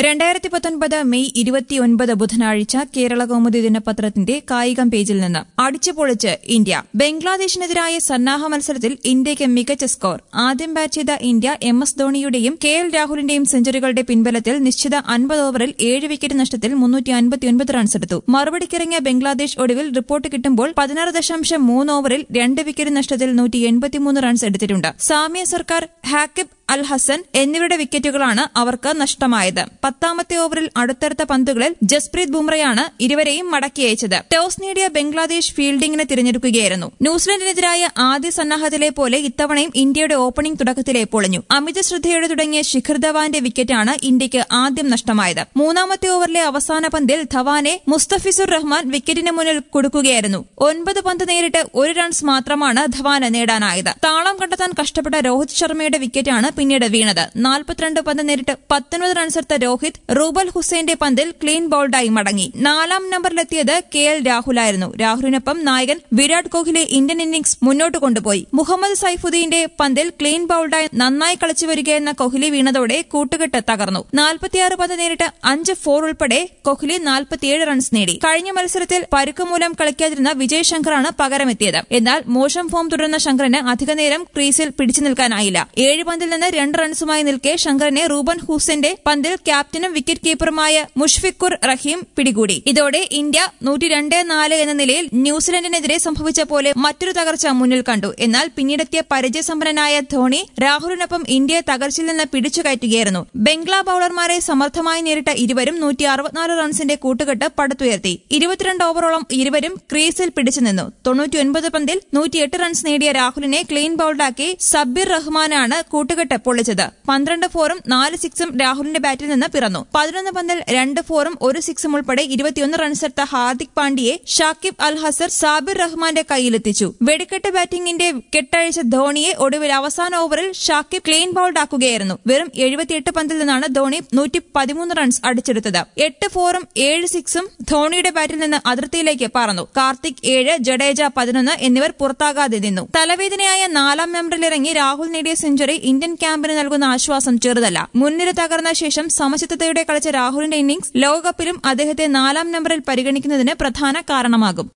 രണ്ടായിരത്തി പത്തൊൻപത് മെയ് ഇരുപത്തിയൊൻപത് ബുധനാഴ്ച കേരള കൗമുദി ദിനപത്രത്തിന്റെ കായികം പേജിൽ നിന്ന് അടിച്ചുപൊളിച്ച് ഇന്ത്യ ബംഗ്ലാദേശിനെതിരായ സന്നാഹ മത്സരത്തിൽ ഇന്ത്യയ്ക്ക് മികച്ച സ്കോർ ആദ്യം ബാറ്റ് ചെയ്ത ഇന്ത്യ എം എസ് ധോണിയുടെയും കെ എൽ രാഹുലിന്റെയും സെഞ്ചുറികളുടെ പിൻബലത്തിൽ നിശ്ചിത അൻപത് ഓവറിൽ ഏഴ് വിക്കറ്റ് നഷ്ടത്തിൽ മുന്നൂറ്റി അൻപത്തിയൊൻപത് റൺസെടുത്തു മറുപടിക്കിറങ്ങിയ ബംഗ്ലാദേശ് ഒടുവിൽ റിപ്പോർട്ട് കിട്ടുമ്പോൾ പതിനാറ് ദശാംശം മൂന്ന് ഓവറിൽ രണ്ട് വിക്കറ്റ് നഷ്ടത്തിൽ നൂറ്റി എൺപത്തിമൂന്ന് റൺസ് എടുത്തിട്ടുണ്ട് സാമ്യ സർക്കാർ ഹാക്കിബ് അൽ ഹസൻ എന്നിവരുടെ വിക്കറ്റുകളാണ് അവർക്ക് നഷ്ടമായത് പത്താമത്തെ ഓവറിൽ അടുത്തടുത്ത പന്തുകളിൽ ജസ്പ്രീത് ബുംറയാണ് ഇരുവരെയും മടക്കി അയച്ചത് ടോസ് നേടിയ ബംഗ്ലാദേശ് ഫീൽഡിംഗിനെ തിരഞ്ഞെടുക്കുകയായിരുന്നു ന്യൂസിലൻഡിനെതിരായ ആദ്യ സന്നാഹത്തിലെ പോലെ ഇത്തവണയും ഇന്ത്യയുടെ ഓപ്പണിംഗ് തുടക്കത്തിലെ പൊളിഞ്ഞു അമിത ശ്രദ്ധയോടെ തുടങ്ങിയ ശിഖർ ധവാന്റെ വിക്കറ്റാണ് ഇന്ത്യയ്ക്ക് ആദ്യം നഷ്ടമായത് മൂന്നാമത്തെ ഓവറിലെ അവസാന പന്തിൽ ധവാനെ മുസ്തഫിസുർ റഹ്മാൻ വിക്കറ്റിന് മുന്നിൽ കൊടുക്കുകയായിരുന്നു ഒൻപത് പന്ത് നേരിട്ട് ഒരു റൺസ് മാത്രമാണ് ധവാന് നേടാനായത് താളം കണ്ടെത്താൻ കഷ്ടപ്പെട്ട രോഹിത് ശർമ്മയുടെ വിക്കറ്റാണ് പിന്നീട് വീണത് നാൽപ്പത്തിരണ്ട് പന്ത് നേരിട്ട് പത്തൊൻപത് റൺസെടുത്ത രോഹിത് റൂബൽ ഹുസൈന്റെ പന്തിൽ ക്ലീൻ ബൌൾഡായി മടങ്ങി നാലാം നമ്പറിലെത്തിയത് കെ എൽ രാഹുലായിരുന്നു രാഹുലിനൊപ്പം നായകൻ വിരാട് കോഹ്ലി ഇന്ത്യൻ ഇന്നിംഗ്സ് മുന്നോട്ട് കൊണ്ടുപോയി മുഹമ്മദ് സൈഫുദ്ദീന്റെ പന്തിൽ ക്ലീൻ ബൌൾഡായി നന്നായി കളിച്ചു വരികയെന്ന കോഹ്ലി വീണതോടെ കൂട്ടുകെട്ട് തകർന്നു നാൽപ്പത്തിയാറ് പന്ത് നേരിട്ട് അഞ്ച് ഫോർ ഉൾപ്പെടെ കോഹ്ലി നാൽപ്പത്തിയേഴ് റൺസ് നേടി കഴിഞ്ഞ മത്സരത്തിൽ പരുക്ക് മൂലം കളിക്കാതിരുന്ന വിജയ് ശങ്കറാണ് പകരമെത്തിയത് എന്നാൽ മോശം ഫോം തുടർന്ന ശങ്കറിന് അധികനേരം ക്രീസിൽ പിടിച്ചു നിൽക്കാനായില്ല ഏഴ് പന്തിൽ നിന്ന് രണ്ട് റൺസുമായി നിൽക്കെ ശങ്കറിനെ റൂബൻ ഹൂസന്റെ പന്തിൽ ക്യാപ്റ്റനും വിക്കറ്റ് കീപ്പറുമായ മുഷ്ഫിഖുർ റഹീം പിടികൂടി ഇതോടെ ഇന്ത്യ നൂറ്റി രണ്ട് നാല് എന്ന നിലയിൽ ന്യൂസിലൻഡിനെതിരെ സംഭവിച്ച പോലെ മറ്റൊരു തകർച്ച മുന്നിൽ കണ്ടു എന്നാൽ പിന്നീടെത്തിയ പരിചയസമ്പന്നനായ ധോണി രാഹുലിനൊപ്പം ഇന്ത്യയെ തകർച്ചയിൽ നിന്ന് പിടിച്ചു കയറ്റുകയായിരുന്നു ബംഗ്ലാ ബൌളർമാരെ സമർത്ഥമായി നേരിട്ട ഇരുവരും നൂറ്റി അറുപത്തിനാല് റൺസിന്റെ കൂട്ടുകെട്ട് പടുത്തുയർത്തി ഇരുപത്തിരണ്ട് ഓവറോളം ഇരുവരും ക്രീസിൽ പിടിച്ചുനിന്നു തൊണ്ണൂറ്റിയൊൻപത് പന്തിൽ നൂറ്റിയെട്ട് റൺസ് നേടിയ രാഹുലിനെ ക്ലീൻ ബൌൾഡാക്കി സബ്ബിർ റഹ്മാനാണ് കൂട്ടുകെട്ട് പൊള്ളിച്ചത് പന്ത്രണ്ട് ഫോറും നാല് സിക്സും രാഹുലിന്റെ ബാറ്റിൽ നിന്ന് പിറന്നു പതിനൊന്ന് പന്തിൽ രണ്ട് ഫോറും ഒരു സിക്സും ഉൾപ്പെടെ ഇരുപത്തിയൊന്ന് റൺസെടുത്ത ഹാർദിക് പാണ്ഡ്യയെ ഷാക്കിബ് അൽ ഹസർ സാബിർ റഹ്മാന്റെ കയ്യിലെത്തിച്ചു വെടിക്കെട്ട് ബാറ്റിംഗിന്റെ കെട്ടഴിച്ച ധോണിയെ ഒടുവിൽ അവസാന ഓവറിൽ ഷാക്കിബ് ക്ലീൻ ബൌൾഡാക്കുകയായിരുന്നു വെറും എഴുപത്തിയെട്ട് പന്തിൽ നിന്നാണ് ധോണി നൂറ്റി പതിമൂന്ന് റൺസ് അടിച്ചെടുത്തത് എട്ട് ഫോറും ഏഴ് സിക്സും ധോണിയുടെ ബാറ്റിൽ നിന്ന് അതിർത്തിയിലേക്ക് പറന്നു കാർത്തിക് ഏഴ് ജഡേജ പതിനൊന്ന് എന്നിവർ പുറത്താകാതെ നിന്നു തലവേദനയായ നാലാം നമ്പറിലിറങ്ങി രാഹുൽ നേടിയ സെഞ്ചുറി ഇന്ത്യൻ ക്യാമ്പിന് നൽകുന്ന ആശ്വാസം ചെറുതല്ല മുൻനിര തകർന്ന ശേഷം സമചിത്തതയോടെ കളിച്ച രാഹുലിന്റെ ഇന്നിംഗ്സ് ലോകകപ്പിലും അദ്ദേഹത്തെ നാലാം നമ്പറിൽ പരിഗണിക്കുന്നതിന് പ്രധാന കാരണമാകും